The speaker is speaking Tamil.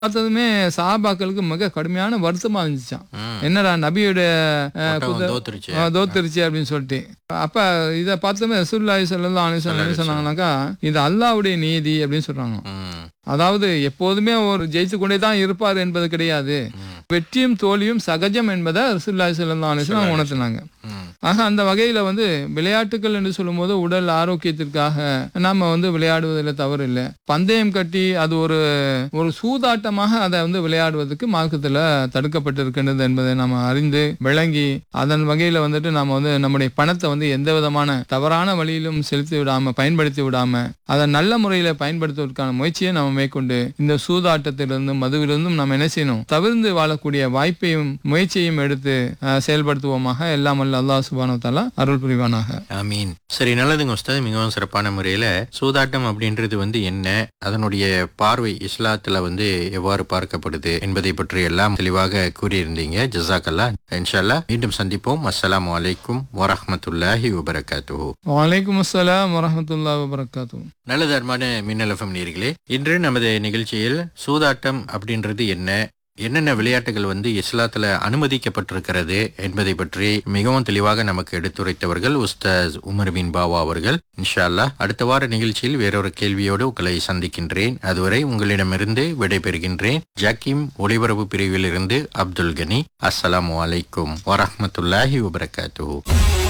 பார்த்ததுமே சஹாபாக்களுக்கு மிக கடுமையான வருத்தமா இருந்துச்சான் ம். என்னடா நபியோட அஹ், ஒட்டகம் குதிரை- தோத்துருச்சு ஆ, தோத்துருச்சு அப்படின்னு சொல்லிட்டு அப்ப இத பார்த்தோமே ரசூலுல்லாஹி ஸல்லல்லாஹு அலைஹி வஸல்லம் என்ன சொன்னாங்கன்னாக்கா இது அல்லாஹ்வுடைய நீதி அப்படின்னு சொல்றாங்க ம். அதாவது எப்போதுமே ஒரு ஜெயிச்சு கொண்டே தான் இருப்பார் என்பது கிடையாது ம். வெற்றியும் தோல்வியும் சகஜம் என்பதை ரசூலுல்லாஹி ஸல்லல்லாஹு அலைஹி வஸல்லம் உணர்த்தினாங்க ம். ஆக அந்த வகையில வந்து விளையாட்டுகள் என்று சொல்லும்போது உடல் ஆரோக்கியத்திற்காக நாம வந்து விளையாடுவதில் தவறு இல்லை பந்தயம் கட்டி அது ஒரு ஒரு சூதாட்டமாக அதை வந்து விளையாடுவதற்கு மார்க்கத்துல தடுக்கப்பட்டிருக்கின்றது என்பதை நாம அறிந்து விளங்கி அதன் வகையில வந்துட்டு நாம வந்து நம்முடைய பணத்தை வந்து எந்த விதமான தவறான வழியிலும் செலுத்தி விடாம பயன்படுத்தி விடாம அதை நல்ல முறையில பயன்படுத்துவதற்கான முயற்சியை நம்ம மேற்கொண்டு இந்த சூதாட்டத்திலிருந்தும் மதுவிலிருந்தும் நம்ம என்ன செய்யணும் தவிர்ந்து வாழக்கூடிய வாய்ப்பையும் முயற்சியையும் எடுத்து அஹ், செயல்படுத்துவோமாக எல்லாம் வல்ல அல்லாஹ் சுபானு தாலா அருள் புரிவானாக ஆமீன் சரி நல்லதுங்க உஸ்தாத் மிகவும் சிறப்பான முறையில சூதாட்டம் அப்படின்றது வந்து என்ன அதனுடைய பார்வை இஸ்லாத்துல வந்து எவ்வாறு பார்க்கப்படுது என்பதை பற்றி எல்லாம் தெளிவாக கூறியிருந்தீங்க ஜசாக்கல்லா இன்ஷால்லா மீண்டும் சந்திப்போம் அஸ்ஸலாமு அலைக்கும் வரஹ்மத்துல்லாஹி வபரகாத்துஹு வலைக்கும் அஸ்ஸலாம் வரஹமத்துல்லா வபரகாத்தூ நல்லது அன்பான மின்னல் எஃப்எம் நேர்களே இன்று நமது நிகழ்ச்சியில் சூதாட்டம் அப்படின்றது என்ன என்னென்ன விளையாட்டுகள் வந்து இஸ்லாத்துல அனுமதிக்கப்பட்டிருக்கிறது என்பதை பற்றி மிகவும் தெளிவாக நமக்கு எடுத்துரைத்தவர்கள் உஸ்தாஸ் உமர் பின் பாவா அவர்கள் இன்ஷா அல்லாஹ் அடுத்த வார நிகழ்ச்சியில் வேறொரு கேள்வியோடு உங்களை சந்திக்கின்றேன் அதுவரை உங்களிடமிருந்து விடைபெறுகின்றேன் ஜாக்கிம் ஒளிபரப்பு பிரிவில் இருந்து அப்துல் கனி அஸ்ஸலாமு அலைக்கும் வரஹ்மத்துல்லாஹி வபரகாத்துஹு